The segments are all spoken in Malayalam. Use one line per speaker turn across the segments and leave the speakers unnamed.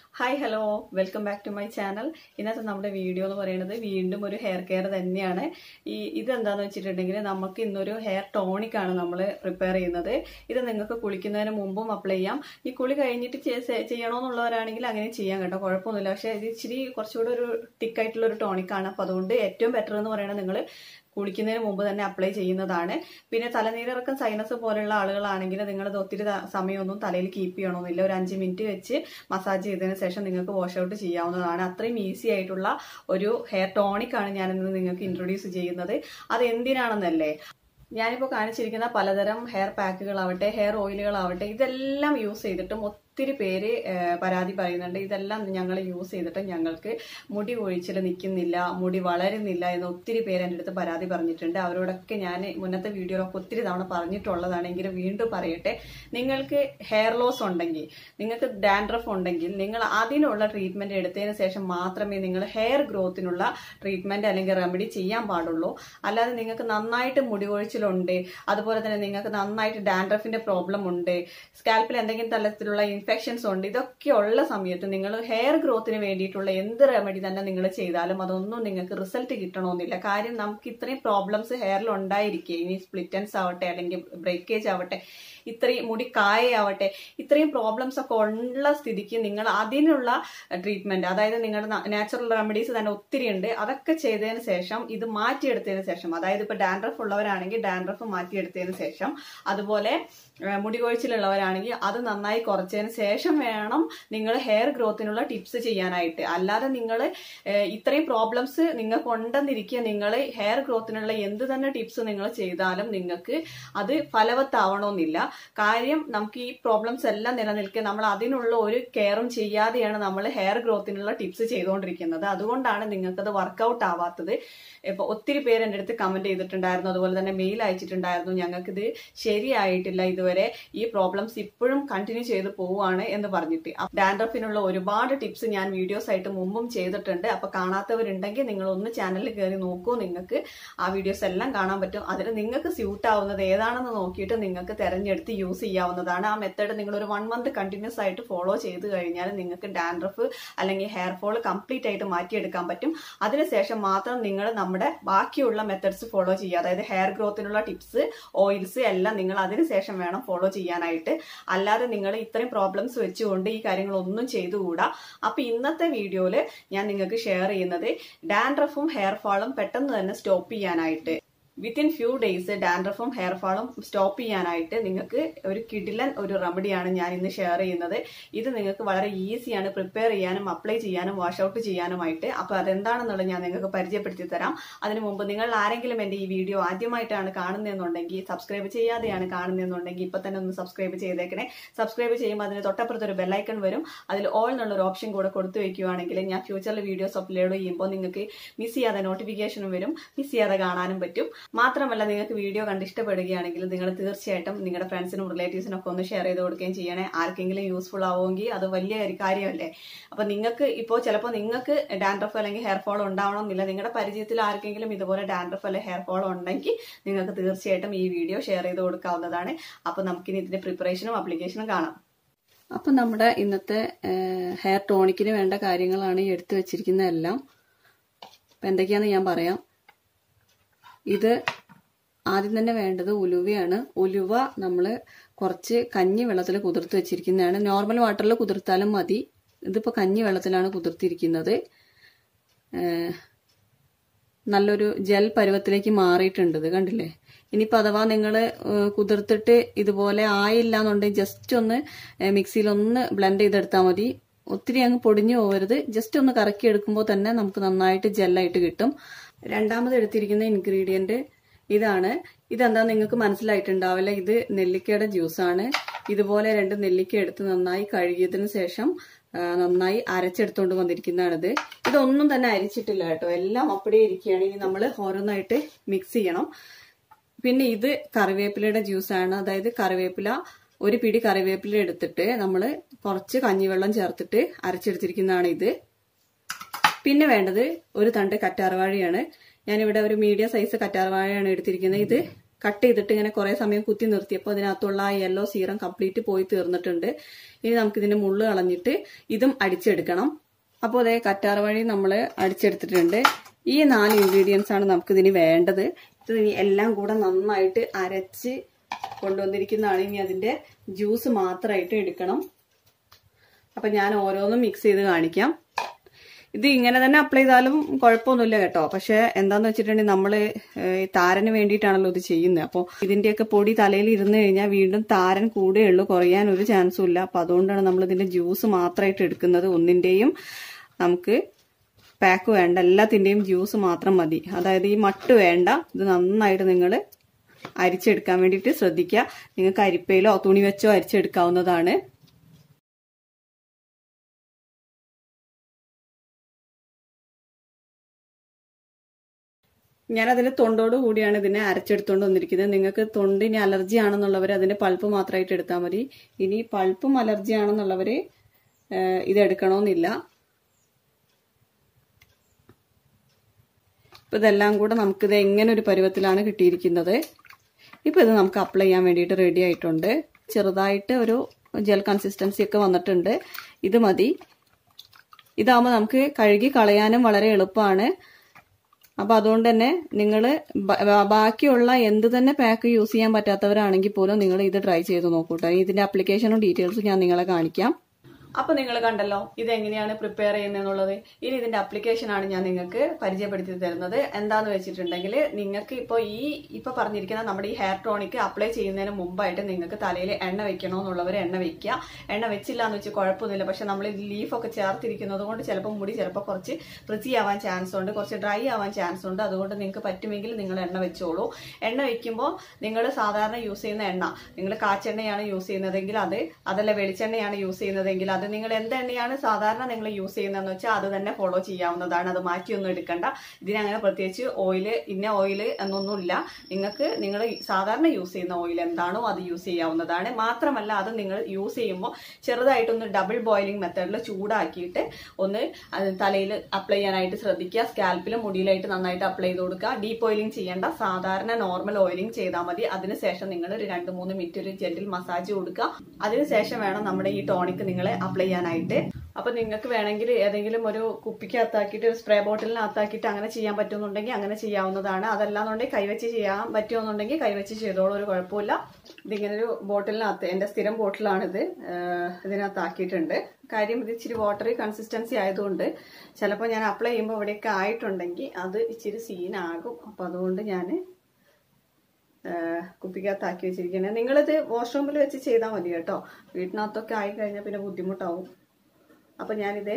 hi hello welcome back to my channel ഇന്നത്തെ നമ്മുടെ വീഡിയോ എന്ന് പറയുന്നത് വീണ്ടും ഒരു ഹെയർ കെയർ തന്നെയാണ് ഈ ഇതെന്താന്ന് വെച്ചിട്ടുണ്ടെങ്കിൽ നമുക്ക് ഇന്നൊരു ഹെയർ ടോണിക് ആണ് നമ്മൾ പ്രിപ്പയർ ചെയ്യുന്നത് ഇത് നിങ്ങൾക്ക് കുളിക്കുന്നതിന് മുമ്പും അപ്ലൈ ചെയ്യാം ഈ കുളി കഴിഞ്ഞിട്ട് ചെയ്യ- ചെയ്യണമെന്നുള്ളവരാണെങ്കിൽ അങ്ങനെ ചെയ്യാം കേട്ടോ കുഴപ്പമൊന്നുമില്ല പക്ഷേ ഇത് ഇച്ചിരി കുറച്ചുകൂടെ ഒരു തിക്കായിട്ടുള്ള ഒരു ടോണിക് ആണ് അപ്പോൾ അതുകൊണ്ട് ഏറ്റവും ബെറ്റർ എന്ന് പറയുന്നത് നിങ്ങൾ കുളിക്കുന്നതിന് മുമ്പ് തന്നെ അപ്ലൈ ചെയ്യുന്നതാണ് പിന്നെ തലനീരിറക്കം സൈനസ് പോലുള്ള ആളുകളാണെങ്കിൽ നിങ്ങളത് ഒത്തിരി ത- സമയമൊന്നും തലയിൽ കീപ്പ് ചെയ്യണമെന്നില്ല ഒരു അഞ്ച് മിനിറ്റ് വെച്ച് മസാജ് ചെയ്തതിന് ശേഷം നിങ്ങൾക്ക് വാഷ് ഔട്ട് ചെയ്യാവുന്നതാണ് അത്രയും ഈസി ആയിട്ടുള്ള ഒരു ഹെയർ ടോണിക് ആണ് ഞാൻ ഇന്ന് നിങ്ങൾക്ക് ഇൻട്രൊഡ്യൂസ് ചെയ്യുന്നത് അത് എന്തിനാണെന്നല്ലേ ഞാനിപ്പോൾ കാണിച്ചിരിക്കുന്ന പലതരം ഹെയർ പാക്കുകളാവട്ടെ ഹെയർ ഓയിലുകളാവട്ടെ ഇതെല്ലാം യൂസ് ചെയ്തിട്ടും ഒത്തിരി പേര് ഏഹ്, പരാതി പറയുന്നുണ്ട് ഇതെല്ലാം ഞങ്ങൾ യൂസ് ചെയ്തിട്ട് ഞങ്ങൾക്ക് മുടി ഒഴിച്ചിൽ നിൽക്കുന്നില്ല മുടി വളരുന്നില്ല എന്ന് ഒത്തിരി പേര് എൻ്റെ അടുത്ത് പരാതി പറഞ്ഞിട്ടുണ്ട് അവരോടൊക്കെ ഞാൻ മുന്നത്തെ വീഡിയോയിലൊക്കെ ഒത്തിരി തവണ പറഞ്ഞിട്ടുള്ളതാണെങ്കിലും വീണ്ടും പറയട്ടെ നിങ്ങൾക്ക് ഹെയർ ലോസ് ഉണ്ടെങ്കിൽ നിങ്ങൾക്ക് ഡാൻഡ്രഫ് ഉണ്ടെങ്കിൽ നിങ്ങൾ അതിനുള്ള ട്രീറ്റ്മെന്റ് എടുത്തതിന് ശേഷം മാത്രമേ നിങ്ങൾ ഹെയർ ഗ്രോത്തിനുള്ള ട്രീറ്റ്മെന്റ് അല്ലെങ്കിൽ റെമഡി ചെയ്യാൻ പാടുള്ളൂ അല്ലാതെ നിങ്ങൾക്ക് നന്നായിട്ട് മുടി കൊഴിച്ചിലുണ്ട് അതുപോലെ തന്നെ നിങ്ങൾക്ക് നന്നായിട്ട് ഡാൻഡ്രഫിന്റെ പ്രോബ്ലം ഉണ്ട് സ്കാൽപ്പിൽ എന്തെങ്കിലും തരത്തിലുള്ള ഇൻഫെക്ഷൻസ് ഉണ്ട് ഇതൊക്കെ ഉള്ള സമയത്ത് നിങ്ങൾ ഹെയർ ഗ്രോത്തിന് വേണ്ടിയിട്ടുള്ള എന്ത് റെമഡി തന്നെ നിങ്ങൾ ചെയ്താലും അതൊന്നും നിങ്ങൾക്ക് റിസൾട്ട് കിട്ടണമെന്നില്ല കാര്യം നമുക്ക് ഇത്രയും പ്രോബ്ലംസ് ഹെയറിൽ ഉണ്ടായിരിക്കെ ഇനി സ്പ്ലിറ്റൻസ് ആവട്ടെ അല്ലെങ്കിൽ ബ്രേക്കേജ് ആവട്ടെ ഇത്രയും മുടി കായയാവട്ടെ ഇത്രയും പ്രോബ്ലംസ് ഒക്കെ ഉള്ള സ്ഥിതിക്ക് നിങ്ങൾ അതിനുള്ള ട്രീറ്റ്മെന്റ് അതായത് നിങ്ങളുടെ നാച്ചുറൽ റെമഡീസ് തന്നെ ഒത്തിരി ഉണ്ട് അതൊക്കെ ചെയ്തതിന് ശേഷം ഇത് മാറ്റിയെടുത്തതിന് ശേഷം അതായത് ഇപ്പൊ ഡാൻഡ്രഫ് ഉള്ളവരാണെങ്കിൽ ഡാൻഡ്രഫ് മാറ്റിയെടുത്തതിന് ശേഷം അതുപോലെ ഏഹ്, മുടി കൊഴിച്ചിലുള്ളവരാണെങ്കിൽ അത് നന്നായി കുറച്ചതിന് ശേഷം വേണം നിങ്ങൾ ഹെയർ ഗ്രോത്തിനുള്ള ടിപ്സ് ചെയ്യാനായിട്ട് അല്ലാതെ നിങ്ങൾ ഇത്രയും പ്രോബ്ലംസ് നിങ്ങൾക്ക് ഉണ്ടെന്നിരിക്കുക നിങ്ങൾ ഹെയർ ഗ്രോത്തിനുള്ള എന്ത് തന്നെ ടിപ്സ് നിങ്ങൾ ചെയ്താലും നിങ്ങൾക്ക് അത് ഫലവത്താവണമെന്നില്ല കാര്യം നമുക്ക് ഈ പ്രോബ്ലംസ് എല്ലാം നിലനിൽക്കുക നമ്മൾ അതിനുള്ള ഒരു കെയറും ചെയ്യാതെയാണ് നമ്മൾ ഹെയർ ഗ്രോത്തിനുള്ള ടിപ്സ് ചെയ്തുകൊണ്ടിരിക്കുന്നത് അതുകൊണ്ടാണ് നിങ്ങൾക്കത് വർക്കൗട്ട് ആവാത്തത് ഇപ്പൊ ഒത്തിരി പേര് എൻ്റെ അടുത്ത് കമന്റ് ചെയ്തിട്ടുണ്ടായിരുന്നു അതുപോലെ തന്നെ മെയിൽ അയച്ചിട്ടുണ്ടായിരുന്നു ഞങ്ങൾക്കിത് ശരിയായിട്ടില്ല ഇതുവരെ ഈ പ്രോബ്ലംസ് ഇപ്പോഴും കണ്ടിന്യൂ ചെയ്ത് പോവുകയാണ് എന്ന് പറഞ്ഞിട്ട് ഡാൻഡ്രഫിനുള്ള ഒരുപാട് ടിപ്സ് ഞാൻ വീഡിയോസ് ആയിട്ട് മുമ്പും ചെയ്തിട്ടുണ്ട് അപ്പൊ കാണാത്തവരുണ്ടെങ്കിൽ നിങ്ങൾ ഒന്ന് ചാനലിൽ കയറി നോക്കൂ നിങ്ങൾക്ക് ആ വീഡിയോസ് എല്ലാം കാണാൻ പറ്റും അതിൽ നിങ്ങൾക്ക് സ്യൂട്ട് ആവുന്നത് ഏതാണെന്ന് നോക്കിയിട്ട് നിങ്ങൾക്ക് തെരഞ്ഞെടുത്ത് യൂസ് ചെയ്യാവുന്നതാണ് ആ മെത്തേഡ് നിങ്ങൾ ഒരു വൺ മന്ത് കണ്ടിന്യൂസ് ആയിട്ട് ഫോളോ ചെയ്ത് കഴിഞ്ഞാൽ നിങ്ങൾക്ക് ഡാൻഡ്രഫ് അല്ലെങ്കിൽ ഹെയർ ഫോൾ കംപ്ലീറ്റ് ആയിട്ട് മാറ്റിയെടുക്കാൻ പറ്റും അതിനുശേഷം മാത്രം നിങ്ങൾ നമ്മുടെ ബാക്കിയുള്ള മെത്തേഡ്സ് ഫോളോ ചെയ്യുക അതായത് ഹെയർ ഗ്രോത്തിനുള്ള ടിപ്സ് ഓയിൽസ് എല്ലാം നിങ്ങൾ അതിനുശേഷം വേണം ഫോളോ ചെയ്യാനായിട്ട് അല്ലാതെ നിങ്ങൾ ഇത്രയും പ്രോബ്ലംസ് വെച്ചുകൊണ്ട് ഈ കാര്യങ്ങളൊന്നും ചെയ്തുകൂടാ അപ്പൊ ഇന്നത്തെ വീഡിയോയില് ഞാൻ നിങ്ങൾക്ക് ഷെയർ ചെയ്യുന്നത് ഡാൻഡ്രഫും ഹെയർ ഫാളും പെട്ടെന്ന് തന്നെ സ്റ്റോപ്പ് ചെയ്യാനായിട്ട് വിത്തിൻ ഫ്യൂ ഡേയ്സ് ഡാൻഡ്രഫും ഹെയർ ഫാളും സ്റ്റോപ്പ് ചെയ്യാനായിട്ട് നിങ്ങൾക്ക് ഒരു കിഡിലൻ ഒരു റെമഡിയാണ് ഞാൻ ഇന്ന് ഷെയർ ചെയ്യുന്നത് ഇത് നിങ്ങൾക്ക് വളരെ ഈസിയാണ് പ്രിപ്പയർ ചെയ്യാനും അപ്ലൈ ചെയ്യാനും വാഷ് ഔട്ട് ചെയ്യാനുമായിട്ട് അപ്പോൾ അതെന്താണെന്നുള്ളത് ഞാൻ നിങ്ങൾക്ക് പരിചയപ്പെടുത്തി തരാം അതിനു മുമ്പ് നിങ്ങൾ ആരെങ്കിലും എൻ്റെ ഈ വീഡിയോ ആദ്യമായിട്ടാണ് കാണുന്നതെന്നുണ്ടെങ്കിൽ സബ്സ്ക്രൈബ് ചെയ്യാതെയാണ് കാണുന്നതെന്നുണ്ടെങ്കിൽ ഇപ്പൊ തന്നെ ഒന്ന് സബ്സ്ക്രൈബ് ചെയ്തേക്കണേ സബ്സ്ക്രൈബ് ചെയ്യുമ്പോൾ അതിന് തൊട്ടപ്പുറത്ത് ഒരു ബെല്ലൈക്കൺ വരും അതിൽ ഓൾ എന്നുള്ളൊരു ഓപ്ഷൻ കൂടെ കൊടുത്തു വെക്കുകയാണെങ്കിൽ ഞാൻ ഫ്യൂച്ചറിൽ വീഡിയോസ് അപ്ലോഡ് ചെയ്യുമ്പോൾ നിങ്ങൾക്ക് മിസ് ചെയ്യാതെ നോട്ടിഫിക്കേഷനും വരും മിസ് ചെയ്യാതെ കാണാനും പറ്റും മാത്രമല്ല നിങ്ങൾക്ക് വീഡിയോ കണ്ട് ഇഷ്ടപ്പെടുകയാണെങ്കിൽ നിങ്ങൾ തീർച്ചയായിട്ടും നിങ്ങളുടെ ഫ്രണ്ട്സിനും റിലേറ്റീവ്സിനും ഒക്കെ ഒന്ന് ഷെയർ ചെയ്ത് കൊടുക്കുകയും ചെയ്യണേ ആർക്കെങ്കിലും യൂസ്ഫുൾ ആവുമെങ്കിൽ അത് വലിയ ഒരു കാര്യമല്ലേ അപ്പൊ നിങ്ങൾക്ക് ഇപ്പോൾ ചിലപ്പോൾ നിങ്ങൾക്ക് ഡാൻഡ്രഫ് അല്ലെങ്കിൽ ഹെയർ ഫോൾ ഉണ്ടാവണമെന്നില്ല നിങ്ങളുടെ പരിചയത്തിൽ ആർക്കെങ്കിലും ഇതുപോലെ ഡാൻഡ്രഫ് അല്ലെങ്കിൽ ഹെയർ ഫോൾ ഉണ്ടെങ്കിൽ നിങ്ങൾക്ക് തീർച്ചയായിട്ടും ഈ വീഡിയോ ഷെയർ ചെയ്ത് കൊടുക്കാവുന്നതാണ് അപ്പൊ നമുക്കിനി ഇതിന്റെ പ്രിപ്പറേഷനും അപ്ലിക്കേഷനും കാണാം അപ്പൊ നമ്മുടെ ഇന്നത്തെ ഹെയർ ടോണിക്കിന് വേണ്ട കാര്യങ്ങളാണ് ഈ എടുത്തു വെച്ചിരിക്കുന്നതെല്ലാം അപ്പൊ എന്തൊക്കെയാന്ന് ഞാൻ പറയാം ഇത് ആദ്യം തന്നെ വേണ്ടത് ഉലുവയാണ് ഉലുവ നമ്മൾ കുറച്ച് കഞ്ഞി വെള്ളത്തിൽ കുതിർത്ത് വെച്ചിരിക്കുന്നതാണ് നോർമൽ വാട്ടറിൽ കുതിർത്താലും മതി ഇതിപ്പോൾ കഞ്ഞി വെള്ളത്തിലാണ് കുതിർത്തിരിക്കുന്നത് ഏഹ് നല്ലൊരു ജെൽ പരുവത്തിലേക്ക് മാറിയിട്ടുണ്ട് ഇത് കണ്ടില്ലേ ഇനിയിപ്പോൾ അഥവാ നിങ്ങൾ കുതിർത്തിട്ട് ഇതുപോലെ ആയില്ല എന്നുണ്ടെങ്കിൽ ജസ്റ്റ് ഒന്ന് മിക്സിയിൽ ഒന്ന് ബ്ലെൻഡ് ചെയ്തെടുത്താൽ മതി ഒത്തിരി അങ്ങ് പൊടിഞ്ഞു പോകരുത് ജസ്റ്റ് ഒന്ന് കറക്കി എടുക്കുമ്പോൾ തന്നെ നമുക്ക് നന്നായിട്ട് ജെല്ലായിട്ട് കിട്ടും രണ്ടാമത് എടുത്തിരിക്കുന്ന ഇൻഗ്രീഡിയന്റ് ഇതാണ് ഇതെന്താ നിങ്ങൾക്ക് മനസ്സിലായിട്ടുണ്ടാവില്ല ഇത് നെല്ലിക്കയുടെ ജ്യൂസാണ് ഇതുപോലെ രണ്ട് നെല്ലിക്ക എടുത്ത് നന്നായി കഴുകിയതിന് ശേഷം ആ, നന്നായി അരച്ചെടുത്തോണ്ട് വന്നിരിക്കുന്നതാണിത് ഇതൊന്നും തന്നെ അരിച്ചിട്ടില്ല കേട്ടോ എല്ലാം അപ്പടിയെ ഇരിക്കുകയാണ് ഇനി നമ്മൾ ഓരോന്നായിട്ട് മിക്സ് ചെയ്യണം പിന്നെ ഇത് കറിവേപ്പിലയുടെ ജ്യൂസാണ് അതായത് കറിവേപ്പില ഒരു പിടി കറിവേപ്പില എടുത്തിട്ട് നമ്മൾ കുറച്ച് കഞ്ഞിവെള്ളം ചേർത്തിട്ട് അരച്ചെടുത്തിരിക്കുന്നതാണ് ഇത് പിന്നെ വേണ്ടത് ഒരു തണ്ട് കറ്റാർവാഴയാണ് ഞാനിവിടെ ഒരു മീഡിയം സൈസ് കറ്റാർവാഴയാണ് എടുത്തിരിക്കുന്നത് ഇത് കട്ട് ചെയ്തിട്ട് ഇങ്ങനെ കുറെ സമയം കുത്തി നിർത്തിയപ്പോൾ അതിനകത്തുള്ള ആ യെല്ലോ സീറം കംപ്ലീറ്റ് പോയി തീർന്നിട്ടുണ്ട് ഇനി നമുക്ക് ഇതിന്റെ മുള്ള് കളഞ്ഞിട്ട് ഇതും അടിച്ചെടുക്കണം അപ്പോൾ അതേ കറ്റാർ വഴി നമ്മൾ അടിച്ചെടുത്തിട്ടുണ്ട് ഈ നാല് ഇൻഗ്രീഡിയൻസ് ആണ് നമുക്ക് ഇതിന് വേണ്ടത് ഇത് ഇനി എല്ലാം കൂടെ നന്നായിട്ട് അരച്ച് കൊണ്ടുവന്നിരിക്കുന്നതാണ് ഇനി അതിന്റെ ജ്യൂസ് മാത്രമായിട്ട് എടുക്കണം അപ്പൊ ഞാൻ ഓരോന്നും മിക്സ് ചെയ്ത് കാണിക്കാം ഇത് ഇങ്ങനെ തന്നെ അപ്ലൈ ചെയ്താലും കുഴപ്പമൊന്നുമില്ല കേട്ടോ പക്ഷെ എന്താന്ന് വെച്ചിട്ടുണ്ടെങ്കിൽ നമ്മൾ താരന് വേണ്ടിയിട്ടാണല്ലോ ഇത് ചെയ്യുന്നത് അപ്പോൾ ഇതിന്റെയൊക്കെ പൊടി തലയിൽ ഇരുന്ന് കഴിഞ്ഞാൽ വീണ്ടും താരൻ കൂടുകയുള്ളൂ കുറയാൻ ഒരു ചാൻസും ഇല്ല അപ്പൊ അതുകൊണ്ടാണ് നമ്മൾ ഇതിന്റെ ജ്യൂസ് മാത്രമായിട്ട് എടുക്കുന്നത് ഒന്നിന്റെയും നമുക്ക് പാക്ക് വേണ്ട എല്ലാത്തിന്റെയും ജ്യൂസ് മാത്രം മതി അതായത് ഈ മട്ട് വേണ്ട ഇത് നന്നായിട്ട് നിങ്ങൾ അരിച്ചെടുക്കാൻ വേണ്ടിയിട്ട് ശ്രദ്ധിക്കുക നിങ്ങൾക്ക് അരിപ്പയിലോ തുണി വെച്ചോ അരിച്ചെടുക്കാവുന്നതാണ് ഞാൻ അതിന്റെ തൊണ്ടോട് കൂടിയാണ് ഇതിനെ അരച്ചെടുത്തോണ്ട് വന്നിരിക്കുന്നത് നിങ്ങൾക്ക് തൊണ്ടിന് അലർജി ആണെന്നുള്ളവർ അതിന്റെ പൾപ്പ് മാത്രമായിട്ട് എടുത്താൽ മതി ഇനി പൾപ്പും അലർജി ആണെന്നുള്ളവര് ഇത് എടുക്കണമെന്നില്ല ഇപ്പൊ ഇതെല്ലാം കൂടെ നമുക്കിത് എങ്ങനെ ഒരു പരുവത്തിലാണ് കിട്ടിയിരിക്കുന്നത് ഇപ്പൊ ഇത് നമുക്ക് അപ്ലൈ ചെയ്യാൻ വേണ്ടിയിട്ട് റെഡി ആയിട്ടുണ്ട് ചെറുതായിട്ട് ഒരു ജെൽ കൺസിസ്റ്റൻസി ഒക്കെ വന്നിട്ടുണ്ട് ഇത് മതി ഇതാകുമ്പോൾ നമുക്ക് കഴുകി കളയാനും വളരെ എളുപ്പമാണ് അപ്പൊ അതുകൊണ്ട് തന്നെ നിങ്ങൾ ബാക്കിയുള്ള എന്ത് തന്നെ പാക്ക് യൂസ് ചെയ്യാൻ പറ്റാത്തവരാണെങ്കിൽ പോലും നിങ്ങൾ ഇത് ട്രൈ ചെയ്ത് നോക്കൂട്ടോ ഇതിന്റെ ആപ്ലിക്കേഷനും ഡീറ്റെയിൽസും ഞാൻ നിങ്ങളെ കാണിക്കാം അപ്പൊ നിങ്ങൾ കണ്ടല്ലോ ഇത് എങ്ങനെയാണ് പ്രിപ്പയർ ചെയ്യുന്നതെന്നുള്ളത് ഇനി ഇതിന്റെ ആപ്ലിക്കേഷൻ ആണ് ഞാൻ നിങ്ങൾക്ക് പരിചയപ്പെടുത്തി തരുന്നത് എന്താന്ന് വെച്ചിട്ടുണ്ടെങ്കിൽ നിങ്ങൾക്ക് ഇപ്പോൾ ഈ ഇപ്പൊ പറഞ്ഞിരിക്കുന്ന നമ്മുടെ ഈ ഹെയർ ടോണിക് അപ്ലൈ ചെയ്യുന്നതിന് മുമ്പായിട്ട് നിങ്ങൾക്ക് തലയിൽ എണ്ണ വെക്കണമെന്നുള്ളവർ എണ്ണ വെക്കുക എണ്ണ വെച്ചില്ല എന്ന് വെച്ച് കുഴപ്പമൊന്നുമില്ല പക്ഷെ നമ്മൾ ലീഫൊക്കെ ചേർത്തിരിക്കുന്നത് കൊണ്ട് ചിലപ്പോൾ മുടി ചിലപ്പോൾ കുറച്ച് ഫ്രിസി ആവാൻ ചാൻസ് ഉണ്ട് കുറച്ച് ഡ്രൈ ആവാൻ ചാൻസ് ഉണ്ട് അതുകൊണ്ട് നിങ്ങൾക്ക് പറ്റുമെങ്കിൽ നിങ്ങൾ എണ്ണ വെച്ചോളൂ എണ്ണ വെക്കുമ്പോൾ നിങ്ങൾ സാധാരണ യൂസ് ചെയ്യുന്ന എണ്ണ നിങ്ങൾ കാച്ചെണ്ണയാണ് യൂസ് ചെയ്യുന്നതെങ്കിൽ അത് അതല്ല വെളിച്ചെണ്ണയാണ് യൂസ് ചെയ്യുന്നതെങ്കിൽ അത് നിങ്ങൾ എന്ത് എണ്ണയാണ് സാധാരണ നിങ്ങൾ യൂസ് ചെയ്യുന്നതെന്ന് വെച്ചാൽ അത് തന്നെ ഫോളോ ചെയ്യാവുന്നതാണ് അത് മാറ്റിയൊന്നും എടുക്കണ്ട ഇതിനങ്ങനെ പ്രത്യേകിച്ച് ഓയിൽ ഇന്ന ഓയിൽ എന്നൊന്നുമില്ല നിങ്ങൾക്ക് നിങ്ങൾ സാധാരണ യൂസ് ചെയ്യുന്ന ഓയിൽ എന്താണോ അത് യൂസ് ചെയ്യാവുന്നതാണ് മാത്രമല്ല അത് നിങ്ങൾ യൂസ് ചെയ്യുമ്പോൾ ചെറുതായിട്ടൊന്ന് ഡബിൾ ബോയിലിംഗ് മെത്തേഡിൽ ചൂടാക്കിയിട്ട് ഒന്ന് തലയിൽ അപ്ലൈ ചെയ്യാനായിട്ട് ശ്രദ്ധിക്കുക സ്കാൽപ്പിലും മുടിയിലായിട്ട് നന്നായിട്ട് അപ്ലൈ ചെയ്ത് കൊടുക്കുക ഡീപ്പ് ഓയിലിംഗ് ചെയ്യേണ്ട സാധാരണ നോർമൽ ഓയിലിംഗ് ചെയ്താൽ മതി അതിനുശേഷം നിങ്ങൾ ഒരു രണ്ട് മൂന്ന് മിനിറ്റ് ഒരു ജെന്റിൽ മസാജ് കൊടുക്കുക അതിനുശേഷം വേണം നമ്മുടെ ഈ ടോണിക് നിങ്ങൾ അപ്ലൈ ചെയ്യാനായിട്ട് അപ്പൊ നിങ്ങൾക്ക് വേണമെങ്കിൽ ഏതെങ്കിലും ഒരു കുപ്പിക്കകത്താക്കിയിട്ട് ഒരു സ്പ്രേ ബോട്ടിലിനകത്താക്കിയിട്ട് അങ്ങനെ ചെയ്യാൻ പറ്റുന്നുണ്ടെങ്കിൽ അങ്ങനെ ചെയ്യാവുന്നതാണ് അതല്ലാന്നുണ്ടെങ്കിൽ കൈവച്ച് ചെയ്യാൻ പറ്റുമെന്നുണ്ടെങ്കിൽ കൈവച്ച് ചെയ്തോളൂ ഒരു കുഴപ്പമില്ല ഇതിങ്ങനെ ഒരു ബോട്ടിലിനകത്ത് എന്റെ സ്ഥിരം ബോട്ടിലാണിത് ഇതിനകത്താക്കിയിട്ടുണ്ട് കാര്യം ഇത് ഇച്ചിരി വാട്ടറി കൺസിസ്റ്റൻസി ആയതുകൊണ്ട് ചിലപ്പോൾ ഞാൻ അപ്ലൈ ചെയ്യുമ്പോൾ ഇവിടെയൊക്കെ ആയിട്ടുണ്ടെങ്കിൽ അത് ഇച്ചിരി സീനാകും അപ്പൊ അതുകൊണ്ട് ഞാൻ കുപ്പിക്കകത്താക്കി വെച്ചിരിക്കുന്നത് നിങ്ങളിത് വാഷ്റൂമിൽ വെച്ച് ചെയ്താൽ മതി കേട്ടോ വീട്ടിനകത്തൊക്കെ ആയി കഴിഞ്ഞാൽ പിന്നെ ബുദ്ധിമുട്ടാവും അപ്പൊ ഞാനിത്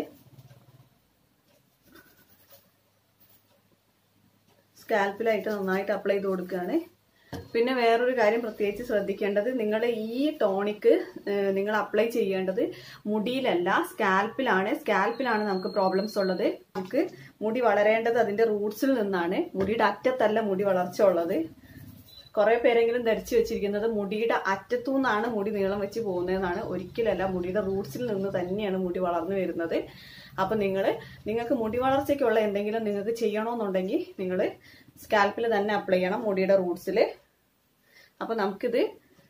സ്കാൽപ്പിലായിട്ട് നന്നായിട്ട് അപ്ലൈ ചെയ്ത് കൊടുക്കുകയാണ് പിന്നെ വേറൊരു കാര്യം പ്രത്യേകിച്ച് ശ്രദ്ധിക്കേണ്ടത് നിങ്ങൾ ഈ ടോണിക്ക് നിങ്ങൾ അപ്ലൈ ചെയ്യേണ്ടത് മുടിയിലല്ല സ്കാൽപ്പിലാണ് സ്കാൽപ്പിലാണ് നമുക്ക് പ്രോബ്ലംസ് ഉള്ളത് നമുക്ക് മുടി വളരേണ്ടത് അതിന്റെ റൂട്ട്സിൽ നിന്നാണ് മുടിയുടെ അറ്റത്തല്ല മുടി വളർച്ച ഉള്ളത് കുറെ പേരെങ്കിലും ധരിച്ചു വെച്ചിരിക്കുന്നത് മുടിയുടെ അറ്റത്തു നിന്നാണ് മുടി നീളം വെച്ച് പോകുന്നതെന്നാണ് ഒരിക്കലല്ല മുടിയുടെ റൂട്ട്സിൽ നിന്ന് തന്നെയാണ് മുടി വളർന്നു വരുന്നത് അപ്പൊ നിങ്ങൾ നിങ്ങൾക്ക് മുടി വളർച്ചയ്ക്കുള്ള എന്തെങ്കിലും നിങ്ങൾക്ക് ചെയ്യണമെന്നുണ്ടെങ്കിൽ നിങ്ങൾ സ്കാൽപ്പിൽ തന്നെ അപ്ലൈ ചെയ്യണം മുടിയുടെ റൂട്ട്സിൽ അപ്പൊ നമുക്കിത്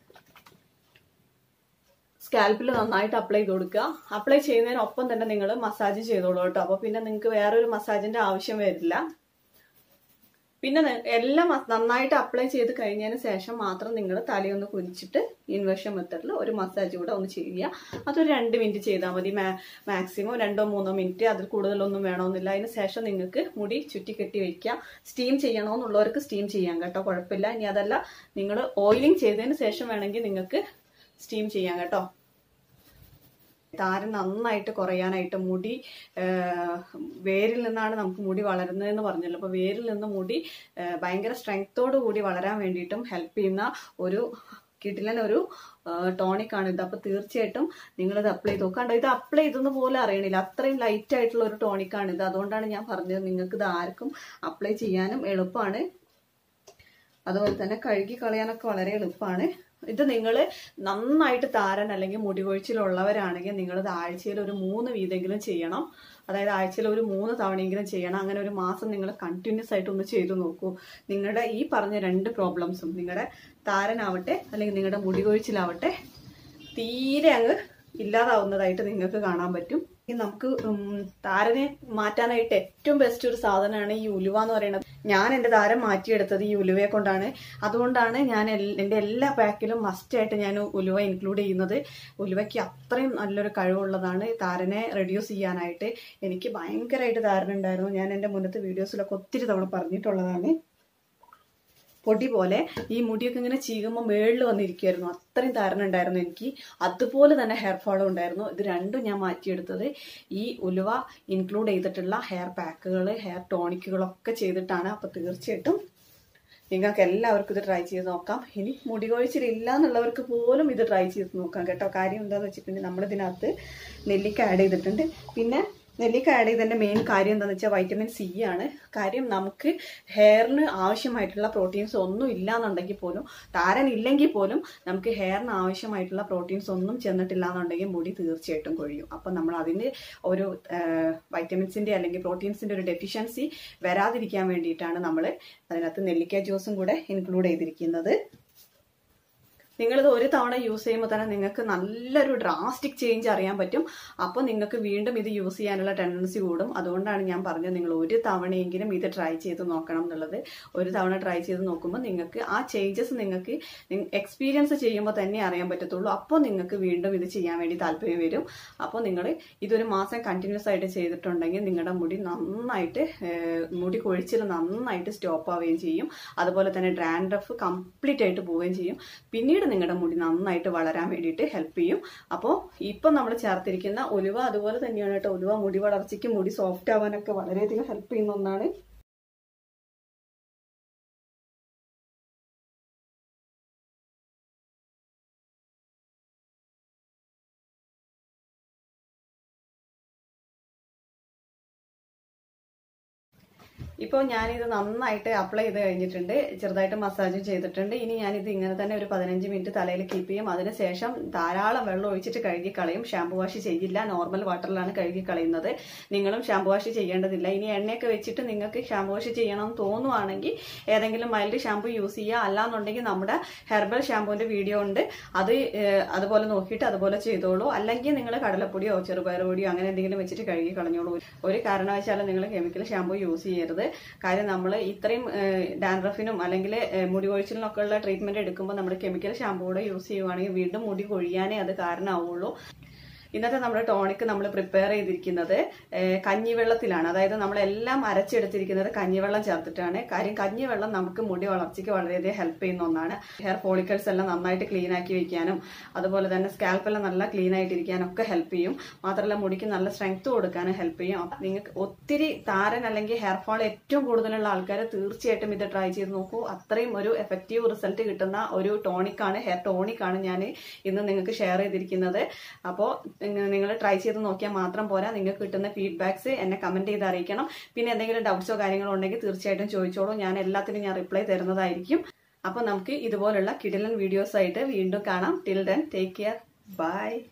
സ്കാൽപ്പിൽ നന്നായിട്ട് അപ്ലൈ ചെയ്ത് കൊടുക്കുക അപ്ലൈ ചെയ്യുന്നതിനൊപ്പം തന്നെ നിങ്ങൾ മസാജ് ചെയ്തോളൂ കേട്ടോ അപ്പൊ പിന്നെ നിങ്ങൾക്ക് വേറൊരു മസാജിന്റെ ആവശ്യം വരില്ല പിന്നെ എല്ലാം നന്നായിട്ട് അപ്ലൈ ചെയ്ത് കഴിഞ്ഞതിന് ശേഷം മാത്രം നിങ്ങൾ തലയൊന്ന് കുനിച്ചിട്ട് ഇൻവേർഷൻ മെത്തഡിൽ ഒരു മസാജ് കൂടെ ഒന്ന് ചെയ്യുക അതൊരു രണ്ട് മിനിറ്റ് ചെയ്താൽ മതി മാക്സിമം രണ്ടോ മൂന്നോ മിനിറ്റ് അതിൽ കൂടുതലൊന്നും വേണമെന്നില്ല അതിന് ശേഷം നിങ്ങൾക്ക് മുടി ചുറ്റി കെട്ടി വെക്കുക സ്റ്റീം ചെയ്യണമെന്നുള്ളവർക്ക് സ്റ്റീം ചെയ്യാം കേട്ടോ കുഴപ്പമില്ല ഇനി അതല്ല നിങ്ങൾ ഓയിലിംഗ് ചെയ്തതിന് ശേഷം വേണമെങ്കിൽ നിങ്ങൾക്ക് സ്റ്റീം ചെയ്യാം കേട്ടോ താരൻ നന്നായിട്ട് കുറയാനായിട്ട് മുടി വേരിൽ നിന്നാണ് നമുക്ക് മുടി വളരുന്നതെന്ന് പറഞ്ഞല്ലോ അപ്പോൾ വേരിൽ നിന്ന് മുടി ഭയങ്കര സ്ട്രെങ്ത്തോടു കൂടി വളരാൻ വേണ്ടിയിട്ടും ഹെൽപ്പ് ചെയ്യുന്ന ഒരു കിടിലൻ ഒരു ടോണിക് ആണ് ഇത് അപ്പൊ തീർച്ചയായിട്ടും നിങ്ങൾ ഇത് അപ്ലൈ ചെയ്ത് നോക്കാണ്ട് ഇത് അപ്ലൈ ചെയ്തെന്ന് പോലെ അറിയണില്ല അത്രയും ലൈറ്റ് ആയിട്ടുള്ള ഒരു ടോണിക് ആണ് ഇത് അതുകൊണ്ടാണ് ഞാൻ പറഞ്ഞത് നിങ്ങൾക്ക് ഇത് ആർക്കും അപ്ലൈ ചെയ്യാനും എളുപ്പമാണ് അതുപോലെ തന്നെ കഴുകി കളയാനൊക്കെ വളരെ എളുപ്പമാണ് ഇത് നിങ്ങൾ നന്നായിട്ട് താരൻ അല്ലെങ്കിൽ മുടി കൊഴിച്ചിലുള്ളവരാണെങ്കിൽ നിങ്ങൾ ഇത് ആഴ്ചയിൽ ഒരു മൂന്ന് വീതെങ്കിലും ചെയ്യണം അതായത് ആഴ്ചയിൽ ഒരു മൂന്ന് തവണയെങ്കിലും ചെയ്യണം അങ്ങനെ ഒരു മാസം നിങ്ങൾ കണ്ടിന്യൂസ് ആയിട്ട് ഒന്ന് ചെയ്തു നോക്കൂ നിങ്ങളുടെ ഈ പറഞ്ഞ രണ്ട് പ്രോബ്ലംസും നിങ്ങളുടെ താരനാവട്ടെ അല്ലെങ്കിൽ നിങ്ങളുടെ മുടി കൊഴിച്ചിലാവട്ടെ തീരെ അങ്ങ് ഇല്ലാതാവുന്നതായിട്ട് നിങ്ങൾക്ക് കാണാൻ പറ്റും ഈ നമുക്ക് ഉം, താരനെ മാറ്റാനായിട്ട് ഏറ്റവും ബെസ്റ്റ് ഒരു സാധനമാണ് ഈ ഉലുവ എന്ന് പറയുന്നത് ഞാൻ എൻ്റെ താരം മാറ്റിയെടുത്തത് ഈ ഉലുവയെ കൊണ്ടാണ് അതുകൊണ്ടാണ് ഞാൻ എൽ- എൻ്റെ എല്ലാ പാക്കിലും മസ്റ്റായിട്ട് ഞാൻ ഉലുവ ഇൻക്ലൂഡ് ചെയ്യുന്നത് ഉലുവയ്ക്ക് അത്രയും നല്ലൊരു കഴിവുള്ളതാണ് താരനെ റെഡ്യൂസ് ചെയ്യാനായിട്ട് എനിക്ക് ഭയങ്കരമായിട്ട് താരൻ ഉണ്ടായിരുന്നു ഞാൻ എൻ്റെ മുന്നത്തെ വീഡിയോസിലൊക്കെ ഒത്തിരി തവണ പറഞ്ഞിട്ടുള്ളതാണ് പൊടി പോലെ ഈ മുടിയൊക്കെ ഇങ്ങനെ ചീകുമ്പോൾ മേളിൽ വന്നിരിക്കുമായിരുന്നു അത്രയും താരൻ ഉണ്ടായിരുന്നു എനിക്ക് അതുപോലെ തന്നെ ഹെയർ ഫോളും ഉണ്ടായിരുന്നു ഇത് രണ്ടും ഞാൻ മാറ്റിയെടുത്തത് ഈ ഉലുവ ഇൻക്ലൂഡ് ചെയ്തിട്ടുള്ള ഹെയർ പാക്കുകൾ ഹെയർ ടോണിക്കുകളൊക്കെ ചെയ്തിട്ടാണ് അപ്പോൾ തീർച്ചയായിട്ടും നിങ്ങൾക്ക് എല്ലാവർക്കും ഇത് ട്രൈ ചെയ്ത് നോക്കാം ഇനി മുടി കൊഴിച്ചിലില്ല എന്നുള്ളവർക്ക് പോലും ഇത് ട്രൈ ചെയ്ത് നോക്കാം കേട്ടോ കാര്യം എന്താണെന്ന് വെച്ചിട്ടുണ്ടെങ്കിൽ നമ്മളിതിനകത്ത് നെല്ലിക്ക ആഡ് ചെയ്തിട്ടുണ്ട് പിന്നെ നെല്ലിക്ക ആഡ് ചെയ്തതിൻ്റെ മെയിൻ കാര്യം എന്താണെന്ന് വെച്ചാൽ വൈറ്റമിൻ സി ആണ് കാര്യം നമുക്ക് ഹെയറിന് ആവശ്യമായിട്ടുള്ള പ്രോട്ടീൻസ് ഒന്നും ഇല്ല എന്നുണ്ടെങ്കിൽ പോലും താരൻ ഇല്ലെങ്കിൽ പോലും നമുക്ക് ഹെയറിന് ആവശ്യമായിട്ടുള്ള പ്രോട്ടീൻസ് ഒന്നും ചെന്നിട്ടില്ല എന്നുണ്ടെങ്കിൽ മുടി തീർച്ചയായിട്ടും കൊഴിയും അപ്പം നമ്മൾ അതിന് ഒരു വൈറ്റമിൻസിൻ്റെ അല്ലെങ്കിൽ പ്രോട്ടീൻസിൻ്റെ ഒരു ഡെഫിഷ്യൻസി വരാതിരിക്കാൻ വേണ്ടിയിട്ടാണ് നമ്മൾ അതിനകത്ത് നെല്ലിക്ക ജ്യൂസും കൂടെ ഇൻക്ലൂഡ് ചെയ്തിരിക്കുന്നത് നിങ്ങളിത് ഒരു തവണ യൂസ് ചെയ്യുമ്പോൾ തന്നെ നിങ്ങൾക്ക് നല്ലൊരു ഡ്രാസ്റ്റിക് ചേഞ്ച് അറിയാൻ പറ്റും അപ്പോൾ നിങ്ങൾക്ക് വീണ്ടും ഇത് യൂസ് ചെയ്യാനുള്ള ടെൻഡൻസി കൂടും അതുകൊണ്ടാണ് ഞാൻ പറഞ്ഞത് നിങ്ങൾ ഒരു തവണയെങ്കിലും ഇത് ട്രൈ ചെയ്ത് നോക്കണം എന്നുള്ളത് ഒരു തവണ ട്രൈ ചെയ്ത് നോക്കുമ്പോൾ നിങ്ങൾക്ക് ആ ചേഞ്ചസ് നിങ്ങൾക്ക് എക്സ്പീരിയൻസ് ചെയ്യുമ്പോൾ തന്നെ അറിയാൻ പറ്റത്തുള്ളൂ അപ്പോൾ നിങ്ങൾക്ക് വീണ്ടും ഇത് ചെയ്യാൻ വേണ്ടി താല്പര്യം വരും അപ്പോൾ നിങ്ങൾ ഇതൊരു മാസം കണ്ടിന്യൂസ് ആയിട്ട് ചെയ്തിട്ടുണ്ടെങ്കിൽ നിങ്ങളുടെ മുടി നന്നായിട്ട് ഏഹ്, മുടി കൊഴിച്ചിൽ നന്നായിട്ട് സ്റ്റോപ്പ് ആവുകയും ചെയ്യും അതുപോലെ തന്നെ ഡ്രാൻഡ്രഫ് കംപ്ലീറ്റ് ആയിട്ട് പോവുകയും ചെയ്യും പിന്നീട് നിങ്ങളുടെ മുടി നന്നായിട്ട് വളരാൻ വേണ്ടിയിട്ട് ഹെൽപ്പ് ചെയ്യും അപ്പോൾ ഇപ്പം നമ്മൾ ചേർത്തിരിക്കുന്ന ഉലുവ അതുപോലെ തന്നെയാണ് കേട്ടോ ഉലുവ മുടി വളർച്ചയ്ക്ക് മുടി സോഫ്റ്റ് ആവാനൊക്കെ വളരെയധികം ഹെൽപ്പ് ചെയ്യുന്ന ഒന്നാണ് ഇപ്പോൾ ഞാനിത് നന്നായിട്ട് അപ്ലൈ ചെയ്ത് കഴിഞ്ഞിട്ടുണ്ട് ചെറുതായിട്ട് മസാജും ചെയ്തിട്ടുണ്ട് ഇനി ഞാനിത് ഇങ്ങനെ തന്നെ ഒരു പതിനഞ്ച് മിനിറ്റ് തലയിൽ കീപ്പ് ചെയ്യും അതിനുശേഷം ധാരാളം വെള്ളം ഒഴിച്ചിട്ട് കഴുകി കളയും ഷാമ്പു വാഷ് ചെയ്യില്ല നോർമൽ വാട്ടറിലാണ് കഴുകി കളയുന്നത് നിങ്ങളും ഷാമ്പു വാഷ് ചെയ്യേണ്ടതില്ല ഇനി എണ്ണയൊക്കെ വെച്ചിട്ട് നിങ്ങൾക്ക് ഷാമ്പു വാഷ് ചെയ്യണം എന്ന് തോന്നുവാണെങ്കിൽ ഏതെങ്കിലും മൈൽഡ് ഷാമ്പു യൂസ് ചെയ്യുക അല്ലാന്നുണ്ടെങ്കിൽ നമ്മുടെ ഹെർബൽ ഷാമ്പുവിന്റെ വീഡിയോ ഉണ്ട് അത് ഏഹ്, അതുപോലെ നോക്കിയിട്ട് അതുപോലെ ചെയ്തോളൂ അല്ലെങ്കിൽ നിങ്ങൾ കടലപ്പൊടിയോ ചെറുപയർ പൊടിയോ അങ്ങനെ എന്തെങ്കിലും വെച്ചിട്ട് കഴുകി കളഞ്ഞോളൂ ഒരു കാരണവശാലും നിങ്ങൾ കെമിക്കൽ ഷാമ്പു യൂസ് ചെയ്യരുത് കാര്യം നമ്മൾ ഇത്രയും ഡാൻഡ്രഫിനും അല്ലെങ്കിൽ മുടി കൊഴിച്ചിലിനൊക്കെ ഉള്ള ട്രീറ്റ്മെന്റ് എടുക്കുമ്പോൾ നമ്മൾ കെമിക്കൽ ഷാമ്പു കൂടെ യൂസ് ചെയ്യുവാണെങ്കിൽ വീണ്ടും മുടി കൊഴിയാനേ അത് കാരണമാവുള്ളൂ ഇന്നത്തെ നമ്മുടെ ടോണിക്ക് നമ്മൾ പ്രിപ്പയർ ചെയ്തിരിക്കുന്നത് ഏഹ്, കഞ്ഞിവെള്ളത്തിലാണ് അതായത് നമ്മളെല്ലാം അരച്ചെടുത്തിരിക്കുന്നത് കഞ്ഞിവെള്ളം ചേർത്തിട്ടാണ് കാര്യം കഞ്ഞിവെള്ളം നമുക്ക് മുടി വളർച്ചയ്ക്ക് വളരെയധികം ഹെൽപ്പ് ചെയ്യുന്ന ഒന്നാണ് ഹെയർ ഫോളിക്കൽസ് എല്ലാം നന്നായിട്ട് ക്ലീൻ ആക്കി വെക്കാനും അതുപോലെ തന്നെ സ്കാൽപ്പ് എല്ലാം നല്ല ക്ലീൻ ആയിട്ടിരിക്കാനും ഒക്കെ ഹെൽപ്പ് ചെയ്യും മാത്രമല്ല മുടിക്ക് നല്ല സ്ട്രെങ്ത് കൊടുക്കാനും ഹെൽപ്പ് ചെയ്യും അപ്പം നിങ്ങൾക്ക് ഒത്തിരി താരൻ അല്ലെങ്കിൽ ഹെയർ ഫോൾ ഏറ്റവും കൂടുതലുള്ള ആൾക്കാർ തീർച്ചയായിട്ടും ഇത് ട്രൈ ചെയ്ത് നോക്കൂ അത്രയും ഒരു എഫക്റ്റീവ് റിസൾട്ട് കിട്ടുന്ന ഒരു ടോണിക്കാണ് ഹെയർ ടോണിക്കാണ് ഞാൻ ഇന്ന് നിങ്ങൾക്ക് ഷെയർ ചെയ്തിരിക്കുന്നത് അപ്പോൾ നിങ്ങൾ ട്രൈ ചെയ്ത് നോക്കിയാൽ മാത്രം പോരാ നിങ്ങൾക്ക് കിട്ടുന്ന ഫീഡ്ബാക്സ് എന്നെ കമന്റ് ചെയ്ത് അറിയിക്കണം പിന്നെ എന്തെങ്കിലും ഡൗട്ട്സോ കാര്യങ്ങളോ ഉണ്ടെങ്കിൽ തീർച്ചയായിട്ടും ചോദിച്ചോളൂ ഞാൻ എല്ലാത്തിനും ഞാൻ റിപ്ലൈ തരുന്നതായിരിക്കും അപ്പോൾ നമുക്ക് ഇതുപോലുള്ള കിടിലൻ വീഡിയോസ് ആയിട്ട് വീണ്ടും കാണാം till then take care by